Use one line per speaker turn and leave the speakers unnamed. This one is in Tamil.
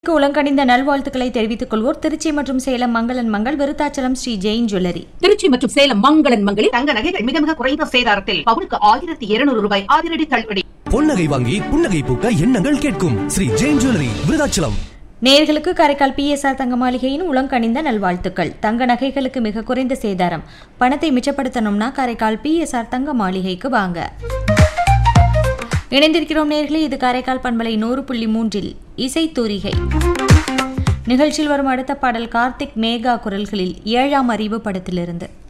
க்கு உலங்கணிந்த நல்வாழ்த்துக்களை தெரிவித்துக் கொள்வோர் திருச்சி மற்றும் சேலம் மங்களன் மங்கள் விருத்தாச்சலம் ஸ்ரீ ஜெயின் ஜுவல்லரி
திருச்சி மற்றும் சேலம் மங்களன் மங்களில்
தங்க நகைகள் மிக மிக குறைந்த சேதாரத்தில் பவுனுக்கு ஆயிரத்தி இருநூறு ரூபாய் அதிரடி தள்ளுபடி
பொன்னகை வாங்கி புன்னகை பூக்க எண்ணங்கள் கேட்கும் ஸ்ரீ ஜெயின் ஜுவல்லரி விருதாச்சலம்
நேர்களுக்கு காரைக்கால் பிஎஸ்ஆர் தங்க மாளிகையின் உலங்கணிந்த நல்வாழ்த்துக்கள் தங்க நகைகளுக்கு மிக குறைந்த சேதாரம் பணத்தை மிச்சப்படுத்தணும்னா காரைக்கால் பிஎஸ்ஆர் தங்க மாளிகைக்கு வாங்க இணைந்திருக்கிறோம் நேர்களே இது காரைக்கால் பண்பலை நூறு புள்ளி மூன்றில் இசை தூரிகை நிகழ்ச்சியில் வரும் அடுத்த பாடல் கார்த்திக் மேகா குரல்களில் ஏழாம் அறிவு படத்திலிருந்து